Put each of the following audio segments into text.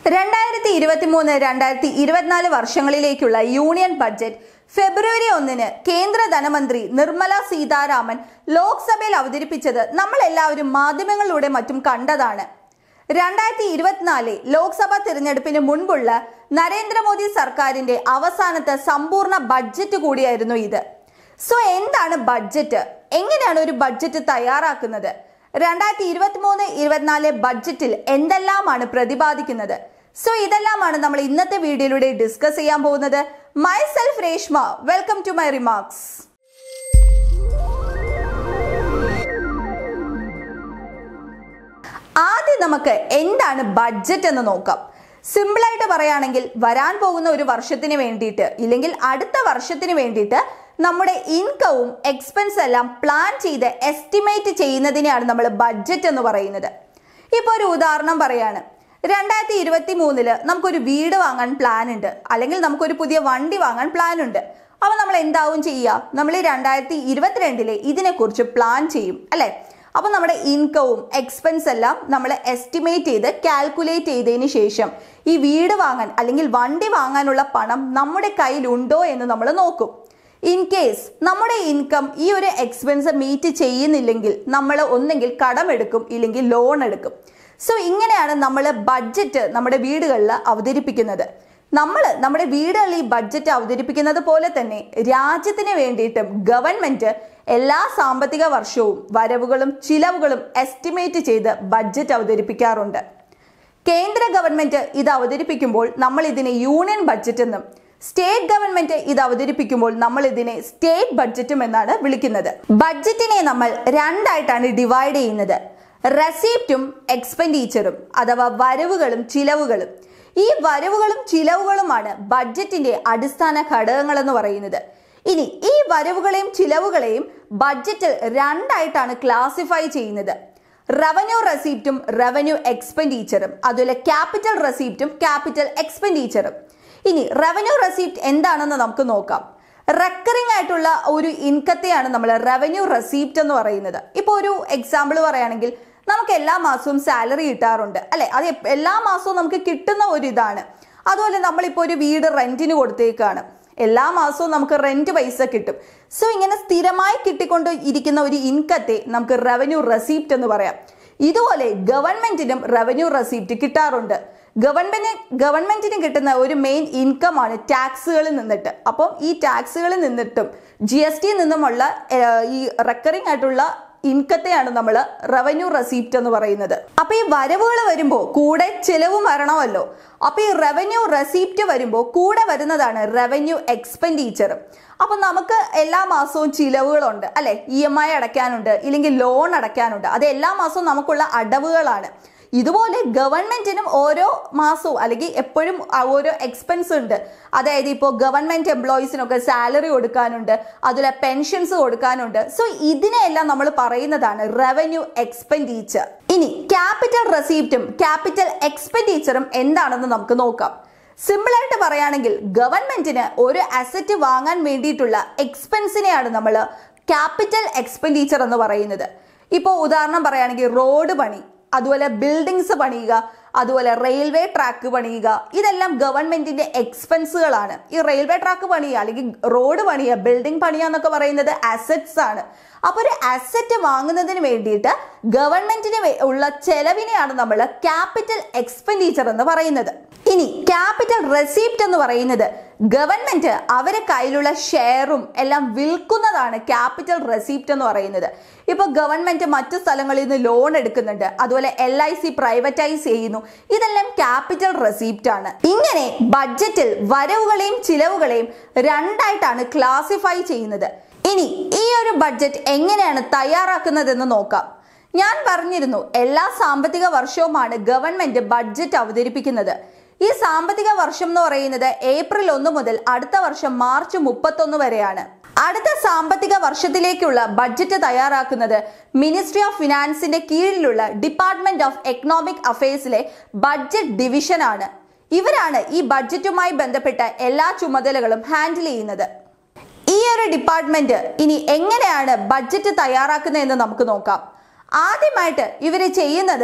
രണ്ടായിരത്തി ഇരുപത്തി മൂന്ന് രണ്ടായിരത്തി ഇരുപത്തിനാല് വർഷങ്ങളിലേക്കുള്ള യൂണിയൻ ബഡ്ജറ്റ് ഫെബ്രുവരി ഒന്നിന് കേന്ദ്ര ധനമന്ത്രി നിർമ്മല സീതാരാമൻ ലോക്സഭയിൽ അവതരിപ്പിച്ചത് നമ്മൾ എല്ലാവരും മാധ്യമങ്ങളിലൂടെ മറ്റും കണ്ടതാണ് രണ്ടായിരത്തി ഇരുപത്തിനാല് ലോക്സഭാ തിരഞ്ഞെടുപ്പിന് മുൻപുള്ള നരേന്ദ്രമോദി സർക്കാരിന്റെ അവസാനത്തെ സമ്പൂർണ്ണ ബഡ്ജറ്റ് കൂടിയായിരുന്നു ഇത് സോ എന്താണ് ബഡ്ജറ്റ് എങ്ങനെയാണ് ഒരു ബഡ്ജറ്റ് തയ്യാറാക്കുന്നത് രണ്ടായിരത്തി ഇരുപത്തി മൂന്ന് ഇരുപത്തിനാല് ബഡ്ജറ്റിൽ എന്തെല്ലാമാണ് പ്രതിപാദിക്കുന്നത് സോ ഇതെല്ലാമാണ് നമ്മൾ ഇന്നത്തെ വീഡിയോയിലൂടെ ഡിസ്കസ് ചെയ്യാൻ പോകുന്നത് myself Reshma welcome to my remarks ആദ്യം നമുക്ക് എന്താണ് ബഡ്ജറ്റ് എന്ന് നോക്കാം സിമ്പിളായിട്ട് പറയുകയാണെങ്കിൽ വരാൻ പോകുന്ന ഒരു വർഷത്തിന് വേണ്ടിയിട്ട് ഇല്ലെങ്കിൽ അടുത്ത വർഷത്തിന് വേണ്ടിയിട്ട് നമ്മുടെ ഇൻകവും എക്സ്പെൻസ് എല്ലാം പ്ലാൻ ചെയ്ത് എസ്റ്റിമേറ്റ് ചെയ്യുന്നതിനെയാണ് നമ്മൾ ബഡ്ജറ്റ് എന്ന് പറയുന്നത് ഇപ്പോൾ ഒരു ഉദാഹരണം പറയാണ് രണ്ടായിരത്തി ഇരുപത്തി മൂന്നില് നമുക്കൊരു വീട് വാങ്ങാൻ പ്ലാൻ ഉണ്ട് അല്ലെങ്കിൽ നമുക്കൊരു പുതിയ വണ്ടി വാങ്ങാൻ പ്ലാൻ ഉണ്ട് അപ്പോൾ നമ്മൾ എന്താവും ചെയ്യുക നമ്മൾ ഈ രണ്ടായിരത്തി ഇരുപത്തിരണ്ടിലെ ഇതിനെക്കുറിച്ച് പ്ലാൻ ചെയ്യും അല്ലേ അപ്പോൾ നമ്മുടെ ഇൻകവും എക്സ്പെൻസ് എല്ലാം നമ്മൾ എസ്റ്റിമേറ്റ് ചെയ്ത് കാൽക്കുലേറ്റ് ചെയ്തതിന് ശേഷം ഈ വീട് വാങ്ങാൻ അല്ലെങ്കിൽ വണ്ടി വാങ്ങാനുള്ള പണം നമ്മുടെ കയ്യിലുണ്ടോ എന്ന് നമ്മൾ നോക്കും ഇൻ കേസ് നമ്മുടെ ഇൻകം ഈ ഒരു എക്സ്പെൻസ് മീറ്റ് ചെയ്യുന്നില്ലെങ്കിൽ നമ്മൾ ഒന്നെങ്കിൽ കടമെടുക്കും ഇല്ലെങ്കിൽ ലോൺ എടുക്കും സോ ഇങ്ങനെയാണ് നമ്മൾ ബഡ്ജറ്റ് നമ്മുടെ വീടുകളിൽ അവതരിപ്പിക്കുന്നത് നമ്മൾ നമ്മുടെ വീടുകളിൽ ഈ ബഡ്ജറ്റ് അവതരിപ്പിക്കുന്നത് പോലെ തന്നെ രാജ്യത്തിന് വേണ്ടിയിട്ടും ഗവൺമെന്റ് എല്ലാ സാമ്പത്തിക വർഷവും വരവുകളും ചിലവുകളും എസ്റ്റിമേറ്റ് ചെയ്ത് ബഡ്ജറ്റ് അവതരിപ്പിക്കാറുണ്ട് കേന്ദ്ര ഗവൺമെന്റ് ഇത് അവതരിപ്പിക്കുമ്പോൾ നമ്മൾ ഇതിനെ യൂണിയൻ ബഡ്ജറ്റ് എന്നും സ്റ്റേറ്റ് ഗവൺമെന്റ് ഇത് അവതരിപ്പിക്കുമ്പോൾ നമ്മൾ ഇതിനെ സ്റ്റേറ്റ് ബഡ്ജറ്റും എന്നാണ് വിളിക്കുന്നത് ബഡ്ജറ്റിനെ നമ്മൾ രണ്ടായിട്ടാണ് ഡിവൈഡ് ചെയ്യുന്നത് റെസീപ്റ്റും എക്സ്പെൻഡിച്ചറും അഥവാ വരവുകളും ചിലവുകളും ഈ വരവുകളും ചിലവുകളുമാണ് ബഡ്ജറ്റിന്റെ അടിസ്ഥാന ഘടകങ്ങൾ എന്ന് പറയുന്നത് ഇനി ഈ വരവുകളെയും ചിലവുകളെയും ബഡ്ജറ്റിൽ രണ്ടായിട്ടാണ് ക്ലാസിഫൈ ചെയ്യുന്നത് റവന്യൂ റെസീപ്റ്റും റവന്യൂ എക്സ്പെൻഡിച്ചറും അതുപോലെ ക്യാപിറ്റൽ റെസീപ്റ്റും ക്യാപിറ്റൽ എക്സ്പെൻഡിച്ചറും ഇനി റവന്യൂ റെസീപ്റ്റ് എന്താണെന്ന് നമുക്ക് നോക്കാം റെക്കറിംഗ് ആയിട്ടുള്ള ഒരു ഇൻകത്തെയാണ് നമ്മൾ റവന്യൂ റെസീപ്റ്റ് എന്ന് പറയുന്നത് ഇപ്പോൾ ഒരു എക്സാമ്പിൾ പറയുകയാണെങ്കിൽ നമുക്ക് എല്ലാ മാസവും സാലറി കിട്ടാറുണ്ട് അല്ലെ അത് എപ്പ- എല്ലാ മാസവും നമുക്ക് കിട്ടുന്ന ഒരു ഇതാണ് അതുപോലെ നമ്മളിപ്പോൾ ഒരു വീട് റെന്റിന് കൊടുത്തേക്കാണ് എല്ലാ മാസവും നമുക്ക് റെന്റ് പൈസ കിട്ടും സോ ഇങ്ങനെ സ്ഥിരമായി കിട്ടിക്കൊണ്ട് ഇരിക്കുന്ന ഒരു ഇൻകത്തെ നമുക്ക് റവന്യൂ റെസീപ്റ്റ് എന്ന് പറയാം ഇതുപോലെ ഗവൺമെന്റിനും റവന്യൂ റെസീപ്റ്റ് കിട്ടാറുണ്ട് ഗവൺമെന്റ് ഗവൺമെന്റിന് കിട്ടുന്ന ഒരു മെയിൻ ഇൻകം ആണ് ടാക്സുകളിൽ നിന്നിട്ട് അപ്പം ഈ ടാക്സുകളിൽ നിന്നിട്ടും ജി എസ് ടി നിന്നുമുള്ള ഏഹ്, ഈ റെക്കറിംഗ് ആയിട്ടുള്ള ഇൻകത്തെയാണ് നമ്മൾ റവന്യൂ റെസീപ്റ്റ് എന്ന് പറയുന്നത് അപ്പൊ ഈ വരവുകൾ വരുമ്പോൾ കൂടെ ചെലവും വരണമല്ലോ അപ്പൊ ഈ റവന്യൂ റെസീപ്റ്റ് വരുമ്പോൾ കൂടെ വരുന്നതാണ് റവന്യൂ എക്സ്പെൻഡിച്ചർ അപ്പൊ നമുക്ക് എല്ലാ മാസവും ചിലവുകളുണ്ട് അല്ലെ ഇ എം ഐ അടയ്ക്കാനുണ്ട് ഇല്ലെങ്കിൽ ലോൺ അടയ്ക്കാനുണ്ട് അത് എല്ലാ മാസവും നമുക്കുള്ള അടവുകളാണ് ഇതുപോലെ ഗവൺമെന്റിനും ഓരോ മാസവും അല്ലെങ്കിൽ എപ്പോഴും ആ ഓരോ എക്സ്പെൻസ് ഉണ്ട് അതായത് ഇപ്പോൾ ഗവൺമെന്റ് എംപ്ലോയീസിനൊക്കെ സാലറി കൊടുക്കാനുണ്ട് അതുപോലെ പെൻഷൻസ് കൊടുക്കാനുണ്ട് സോ ഇതിനെല്ലാം നമ്മൾ പറയുന്നതാണ് റവന്യൂ എക്സ്പെൻഡിച്ചർ ഇനി ക്യാപിറ്റൽ റെസീപ്റ്റും ക്യാപിറ്റൽ എക്സ്പെൻഡിച്ചറും എന്താണെന്ന് നമുക്ക് നോക്കാം സിമ്പിൾ ആയിട്ട് പറയുകയാണെങ്കിൽ ഗവൺമെന്റിന് ഒരു അസറ്റ് വാങ്ങാൻ വേണ്ടിയിട്ടുള്ള എക്സ്പെൻസിനെയാണ് നമ്മൾ ക്യാപിറ്റൽ എക്സ്പെൻഡിച്ചർ എന്ന് പറയുന്നത് ഇപ്പോൾ ഉദാഹരണം പറയുകയാണെങ്കിൽ റോഡ് പണി അതുപോലെ ബിൽഡിങ്സ് പണിയുക അതുപോലെ റെയിൽവേ ട്രാക്ക് പണിയുക ഇതെല്ലാം ഗവൺമെന്റിന്റെ എക്സ്പെൻസുകളാണ് ഈ റെയിൽവേ ട്രാക്ക് പണിയുക അല്ലെങ്കിൽ റോഡ് പണിയുക ബിൽഡിംഗ് പണിയുക എന്നൊക്കെ പറയുന്നത് അസറ്റ്സ് ആണ് അപ്പൊ ഒരു അസറ്റ് വാങ്ങുന്നതിന് വേണ്ടിയിട്ട് ഗവൺമെന്റിന് വേ- ഉള്ള ചെലവിനെയാണ് നമ്മൾ ക്യാപിറ്റൽ എക്സ്പെൻഡിച്ചർ എന്ന് പറയുന്നത് ഇനി ക്യാപിറ്റൽ റെസീപ്റ്റ് എന്ന് പറയുന്നത് ഗവൺമെന്റ് അവരെ കയ്യിലുള്ള ഷെയറും എല്ലാം വിൽക്കുന്നതാണ് ക്യാപിറ്റൽ റെസീപ്റ്റ് എന്ന് പറയുന്നത് ഇപ്പൊ ഗവൺമെന്റ് മറ്റു സ്ഥലങ്ങളിൽ നിന്ന് ലോൺ എടുക്കുന്നുണ്ട് അതുപോലെ എൽ ഐ സി പ്രൈവറ്റൈസ് ചെയ്യുന്നു ഇതെല്ലാം ക്യാപിറ്റൽ റെസീപ്റ്റ് ആണ് ഇങ്ങനെ ബഡ്ജറ്റിൽ വരവുകളെയും ചിലവുകളെയും രണ്ടായിട്ടാണ് ക്ലാസിഫൈ ചെയ്യുന്നത് ഇനി ഈ ഒരു ബഡ്ജറ്റ് എങ്ങനെയാണ് തയ്യാറാക്കുന്നതെന്ന് നോക്കാം ഞാൻ പറഞ്ഞിരുന്നു എല്ലാ സാമ്പത്തിക വർഷവുമാണ് ഗവൺമെന്റ് ബഡ്ജറ്റ് അവതരിപ്പിക്കുന്നത് ഈ സാമ്പത്തിക വർഷം എന്ന് പറയുന്നത് ഏപ്രിൽ ഒന്ന് മുതൽ അടുത്ത വർഷം മാർച്ച് മുപ്പത്തൊന്ന് വരെയാണ് അടുത്ത സാമ്പത്തിക വർഷത്തിലേക്കുള്ള ബഡ്ജറ്റ് തയ്യാറാക്കുന്നത് മിനിസ്ട്രി ഓഫ് ഫിനാൻസിന്റെ കീഴിലുള്ള ഡിപ്പാർട്ട്മെന്റ് ഓഫ് എക്കണോമിക് അഫയേഴ്സിലെ ബഡ്ജറ്റ് ഡിവിഷൻ ആണ് ഇവരാണ് ഈ ബഡ്ജറ്റുമായി ബന്ധപ്പെട്ട എല്ലാ ചുമതലകളും ഹാൻഡിൽ ചെയ്യുന്നത് ഈ ഒരു ഡിപ്പാർട്ട്മെന്റ് ഇനി എങ്ങനെയാണ് ബഡ്ജറ്റ് തയ്യാറാക്കുന്നതെന്ന് നമുക്ക് നോക്കാം ആദ്യമായിട്ട് ഇവർ ചെയ്യുന്നത്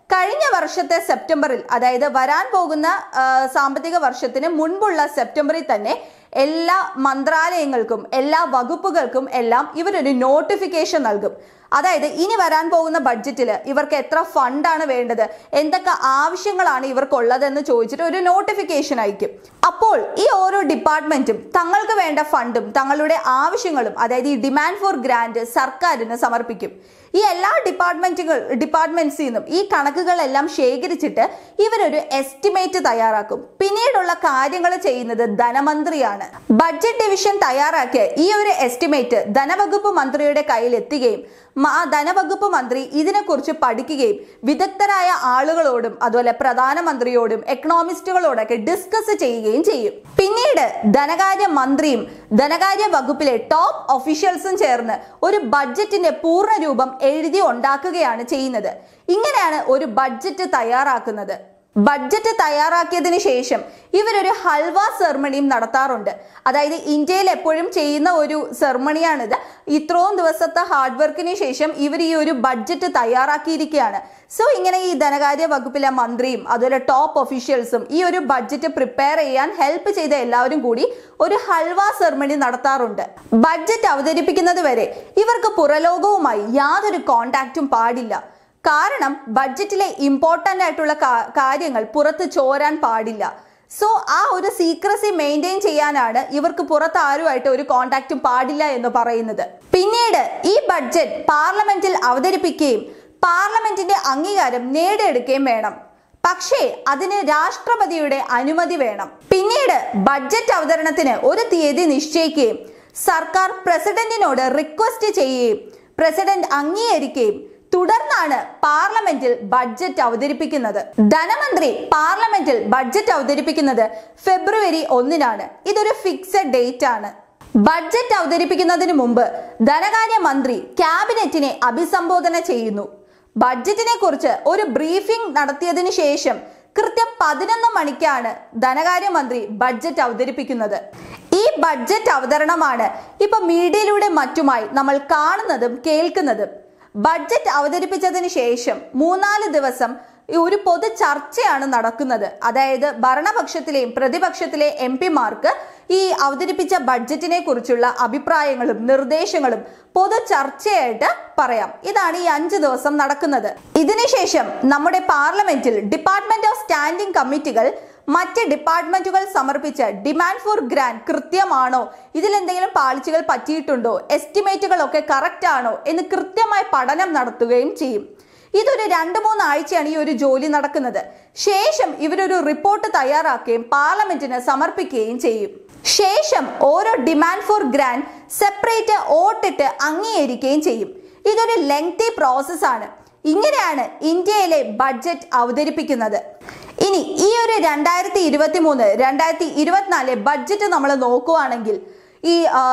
കഴിഞ്ഞ വർഷത്തെ സെപ്റ്റംബറിൽ അതായത് വരാൻ പോകുന്ന ആ, സാമ്പത്തിക വർഷത്തിന് മുൻപുള്ള സെപ്റ്റംബറിൽ തന്നെ എല്ലാ മന്ത്രാലയങ്ങൾക്കും എല്ലാ വകുപ്പുകൾക്കും എല്ലാം ഇവരൊരു നോട്ടിഫിക്കേഷൻ നൽകും അതായത് ഇനി വരാൻ പോകുന്ന ബഡ്ജറ്റിൽ ഇവർക്ക് എത്ര ഫണ്ടാണ് വേണ്ടത് എന്തൊക്കെ ആവശ്യങ്ങളാണ് ഇവർക്കുള്ളതെന്ന് ചോദിച്ചിട്ട് ഒരു നോട്ടിഫിക്കേഷൻ അയക്കും അപ്പോൾ ഈ ഓരോ ഡിപ്പാർട്ട്മെന്റും തങ്ങൾക്ക് വേണ്ട ഫണ്ടും തങ്ങളുടെ ആവശ്യങ്ങളും അതായത് ഈ ഡിമാൻഡ് ഫോർ ഗ്രാന്റ് സർക്കാരിന് സമർപ്പിക്കും ഈ എല്ലാ ഡിപ്പാർട്ട്മെന്റുകൾ ഡിപ്പാർട്ട്മെന്റ്സിൽ നിന്നും ഈ കണക്കുകളെല്ലാം ശേഖരിച്ചിട്ട് ഇവരൊരു എസ്റ്റിമേറ്റ് തയ്യാറാക്കും പിന്നീടുള്ള കാര്യങ്ങൾ ചെയ്യുന്നത് ധനമന്ത്രിയാണ് ബഡ്ജറ്റ് ഡിവിഷൻ തയ്യാറാക്കിയ ഈ ഒരു എസ്റ്റിമേറ്റ് ധനവകുപ്പ് മന്ത്രിയുടെ കയ്യിൽ എത്തുകയും മ- ആ ധനവകുപ്പ് മന്ത്രി ഇതിനെക്കുറിച്ച് പഠിക്കുകയും വിദഗ്ധരായ ആളുകളോടും അതുപോലെ പ്രധാനമന്ത്രിയോടും എക്കണോമിസ്റ്റുകളോടൊക്കെ ഡിസ്കസ് ചെയ്യുകയും ചെയ്യും പിന്നീട് ധനകാര്യ മന്ത്രിയും ധനകാര്യ വകുപ്പിലെ ടോപ്പ് ഒഫീഷ്യൽസും ചേർന്ന് ഒരു ബഡ്ജറ്റിന്റെ പൂർണ്ണ രൂപം എഴുതി ഉണ്ടാക്കുകയാണ് ചെയ്യുന്നത് ഇങ്ങനെയാണ് ഒരു ബഡ്ജറ്റ് തയ്യാറാക്കുന്നത് ബഡ്ജറ്റ് തയ്യാറാക്കിയതിന് ശേഷം ഇവരൊരു ഹൽവ സെർമണിയും നടത്താറുണ്ട് അതായത് ഇന്ത്യയിൽ എപ്പോഴും ചെയ്യുന്ന ഒരു സെർമണിയാണിത് ഇത്രയും ദിവസത്തെ ഹാർഡ് വർക്കിന് ശേഷം ഇവർ ഈ ഒരു ബഡ്ജറ്റ് തയ്യാറാക്കിയിരിക്കുകയാണ് സോ ഇങ്ങനെ ഈ ധനകാര്യ വകുപ്പിലെ മന്ത്രിയും അതുപോലെ ടോപ്പ് ഒഫീഷ്യൽസും ഈ ഒരു ബഡ്ജറ്റ് പ്രിപ്പയർ ചെയ്യാൻ ഹെൽപ്പ് ചെയ്ത എല്ലാവരും കൂടി ഒരു ഹൽവ സെർമണി നടത്താറുണ്ട് ബഡ്ജറ്റ് അവതരിപ്പിക്കുന്നത് വരെ ഇവർക്ക് പുറലോകവുമായി യാതൊരു കോണ്ടാക്റ്റും പാടില്ല കാരണം ബഡ്ജറ്റിലെ ഇമ്പോർട്ടൻ്റ് ആയിട്ടുള്ള കാ- കാര്യങ്ങൾ പുറത്ത് ചോരാൻ പാടില്ല സോ ആ ഒരു സീക്രസി മെയിൻറ്റെയിൻ ചെയ്യാനാണ് ഇവർക്ക് പുറത്ത് ആരുമായിട്ട് ഒരു കോണ്ടാക്റ്റും പാടില്ല എന്ന് പറയുന്നത് പിന്നീട് ഈ ബഡ്ജറ്റ് പാർലമെന്റിൽ അവതരിപ്പിക്കുകയും പാർലമെന്റിന്റെ അംഗീകാരം നേടിയെടുക്കുകയും വേണം പക്ഷേ അതിന് രാഷ്ട്രപതിയുടെ അനുമതി വേണം പിന്നീട് ബഡ്ജറ്റ് അവതരണത്തിന് ഒരു തീയതി നിശ്ചയിക്കുകയും സർക്കാർ പ്രസിഡന്റിനോട് റിക്വസ്റ്റ് ചെയ്യുകയും പ്രസിഡന്റ് അംഗീകരിക്കുകയും തുടർന്നാണ് പാർലമെന്റിൽ ബഡ്ജറ്റ് അവതരിപ്പിക്കുന്നത് ധനമന്ത്രി പാർലമെന്റിൽ ബഡ്ജറ്റ് അവതരിപ്പിക്കുന്നത് ഫെബ്രുവരി ഒന്നിനാണ് ഇതൊരു ഫിക്സഡ് ഡേറ്റ് ആണ് ബഡ്ജറ്റ് അവതരിപ്പിക്കുന്നതിന് മുമ്പ് ധനകാര്യ മന്ത്രി ക്യാബിനറ്റിനെ അഭിസംബോധന ചെയ്യുന്നു ബഡ്ജറ്റിനെ കുറിച്ച് ഒരു ബ്രീഫിംഗ് നടത്തിയതിനു ശേഷം കൃത്യം പതിനൊന്ന് മണിക്കാണ് ധനകാര്യമന്ത്രി ബഡ്ജറ്റ് അവതരിപ്പിക്കുന്നത് ഈ ബഡ്ജറ്റ് അവതരണമാണ് ഇപ്പൊ മീഡിയയിലൂടെ മറ്റുമായി നമ്മൾ കാണുന്നതും കേൾക്കുന്നതും ബഡ്ജറ്റ് അവതരിപ്പിച്ചതിന് ശേഷം മൂന്നാല് ദിവസം ഈ ഒരു പൊതു ചർച്ചയാണ് നടക്കുന്നത് അതായത് ഭരണപക്ഷത്തിലെയും പ്രതിപക്ഷത്തിലെ എം പിമാർക്ക് ഈ അവതരിപ്പിച്ച ബഡ്ജറ്റിനെ കുറിച്ചുള്ള അഭിപ്രായങ്ങളും നിർദ്ദേശങ്ങളും പൊതു ചർച്ചയായിട്ട് പറയാം ഇതാണ് ഈ അഞ്ച് ദിവസം നടക്കുന്നത് ഇതിനുശേഷം നമ്മുടെ പാർലമെന്റിൽ ഡിപ്പാർട്ട്മെന്റ് ഓഫ് സ്റ്റാൻഡിംഗ് കമ്മിറ്റികൾ മറ്റ് ഡിപ്പാർട്ട്മെന്റുകൾ സമർപ്പിച്ച ഡിമാൻഡ് ഫോർ ഗ്രാന്റ് കൃത്യമാണോ ഇതിൽ എന്തെങ്കിലും പാളിച്ചകൾ പറ്റിയിട്ടുണ്ടോ എസ്റ്റിമേറ്റുകളൊക്കെ കറക്റ്റ് ആണോ എന്ന് കൃത്യമായ പഠനം നടത്തുകയും ചെയ്യും ഇതൊരു രണ്ട് മൂന്ന് ആഴ്ചയാണ് ഈ ഒരു ജോലി നടക്കുന്നത് ശേഷം ഇവരൊരു റിപ്പോർട്ട് തയ്യാറാക്കുകയും പാർലമെന്റിന് സമർപ്പിക്കുകയും ചെയ്യും ശേഷം ഓരോ ഡിമാൻഡ് ഫോർ ഗ്രാന്റ് സെപ്പറേറ്റ് വോട്ടിട്ട് അംഗീകരിക്കുകയും ചെയ്യും ഇതൊരു ലെങ്തി പ്രോസസ്സാണ് ഇങ്ങനെയാണ് ഇന്ത്യയിലെ ബഡ്ജറ്റ് അവതരിപ്പിക്കുന്നത് ഇനി ഈ ഒരു രണ്ടായിരത്തി ഇരുപത്തി മൂന്ന് രണ്ടായിരത്തി ഇരുപത്തിനാല് ബഡ്ജറ്റ് നമ്മൾ നോക്കുവാണെങ്കിൽ ഈ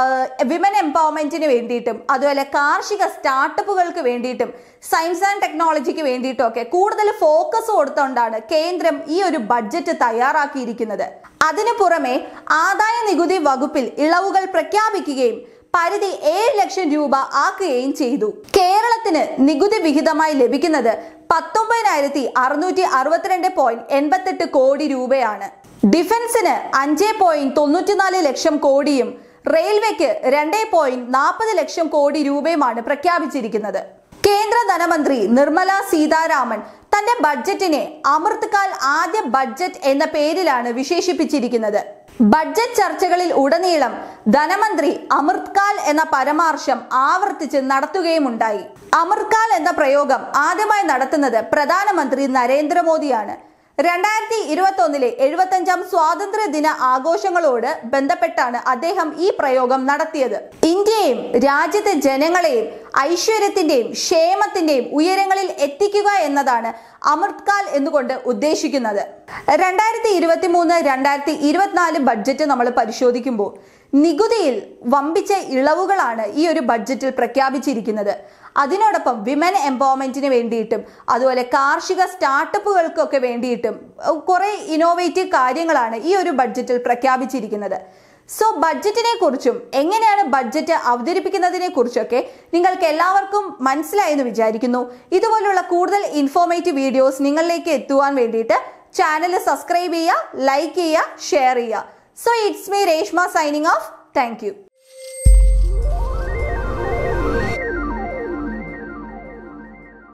വിമൻ എംപവർമെന്റിന് വേണ്ടിയിട്ടും അതുപോലെ കാർഷിക സ്റ്റാർട്ടപ്പുകൾക്ക് വേണ്ടിയിട്ടും സയൻസ് ആൻഡ് ടെക്നോളജിക്ക് വേണ്ടിയിട്ടും ഒക്കെ കൂടുതൽ ഫോക്കസ് കൊടുത്തുകൊണ്ടാണ് കേന്ദ്രം ഈ ഒരു ബഡ്ജറ്റ് തയ്യാറാക്കിയിരിക്കുന്നത് അതിനു പുറമെ ആദായ നികുതി വകുപ്പിൽ ഇളവുകൾ പ്രഖ്യാപിക്കുകയും പരിധി ഏഴ് ലക്ഷം രൂപ ആക്കുകയും ചെയ്തു കേരളത്തിന് നികുതി വിഹിതമായി ലഭിക്കുന്നത് പത്തൊമ്പതിനായിരത്തി അറുന്നൂറ്റി അറുപത്തിരണ്ട് പോയിന്റ് എൺപത്തെട്ട് കോടി രൂപയാണ് ഡിഫൻസിന് അഞ്ച് പോയിന്റ് തൊണ്ണൂറ്റിനാല് ലക്ഷം കോടിയും റെയിൽവേക്ക് രണ്ട് പോയിന്റ് നാൽപ്പത് ലക്ഷം കോടി രൂപയുമാണ് പ്രഖ്യാപിച്ചിരിക്കുന്നത് കേന്ദ്ര ധനമന്ത്രി നിർമ്മല സീതാരാമൻ തന്റെ ബഡ്ജറ്റിനെ അമൃത്കാൽ ആദ്യ ബഡ്ജറ്റ് എന്ന പേരിലാണ് വിശേഷിപ്പിച്ചിരിക്കുന്നത് ബഡ്ജറ്റ് ചർച്ചകളിൽ ഉടനീളം ധനമന്ത്രി അമൃത്കാൽ എന്ന പരാമർശം ആവർത്തിച്ച് നടത്തുകയുമുണ്ടായി അമൃത്കാൽ എന്ന പ്രയോഗം ആദ്യമായി നടത്തുന്നത് പ്രധാനമന്ത്രി നരേന്ദ്രമോദിയാണ് രണ്ടായിരത്തി ഇരുപത്തി ഒന്നിലെ എഴുപത്തഞ്ചാം സ്വാതന്ത്ര്യ ദിന ആഘോഷങ്ങളോട് ബന്ധപ്പെട്ടാണ് അദ്ദേഹം ഈ പ്രയോഗം നടത്തിയത് ഇന്ത്യയും രാജ്യത്തെ ജനങ്ങളെയും ഐശ്വര്യത്തിന്റെയും ക്ഷേമത്തിന്റെയും ഉയരങ്ങളിൽ എത്തിക്കുക എന്നതാണ് അമൃത്കാൽ എന്നുകൊണ്ട് ഉദ്ദേശിക്കുന്നത് രണ്ടായിരത്തി ഇരുപത്തി മൂന്ന് രണ്ടായിരത്തി ഇരുപത്തിനാല് ബഡ്ജറ്റ് നമ്മൾ പരിശോധിക്കുമ്പോൾ നികുതിയിൽ വമ്പിച്ച ഇളവുകളാണ് ഈ ഒരു ബഡ്ജറ്റിൽ പ്രഖ്യാപിച്ചിരിക്കുന്നത് അതിനോടൊപ്പം വിമൻ എംപവർമെന്റിന് വേണ്ടിയിട്ടും അതുപോലെ കാർഷിക സ്റ്റാർട്ടപ്പുകൾക്കൊക്കെ വേണ്ടിയിട്ടും അഹ് കുറെ ഇന്നോവേറ്റീവ് കാര്യങ്ങളാണ് ഈ ഒരു ബഡ്ജറ്റിൽ പ്രഖ്യാപിച്ചിരിക്കുന്നത് സോ ബഡ്ജറ്റിനെ കുറിച്ചും എങ്ങനെയാണ് ബഡ്ജറ്റ് അവതരിപ്പിക്കുന്നതിനെ കുറിച്ചൊക്കെ നിങ്ങൾക്ക് എല്ലാവർക്കും മനസ്സിലായെന്ന് വിചാരിക്കുന്നു ഇതുപോലുള്ള കൂടുതൽ ഇൻഫോർമേറ്റീവ് വീഡിയോസ് നിങ്ങളിലേക്ക് എത്തുവാൻ വേണ്ടിയിട്ട് ചാനൽ സബ്സ്ക്രൈബ് ചെയ്യുക ലൈക്ക് ചെയ്യുക ഷെയർ ചെയ്യുക so it's me Reshma signing off thank U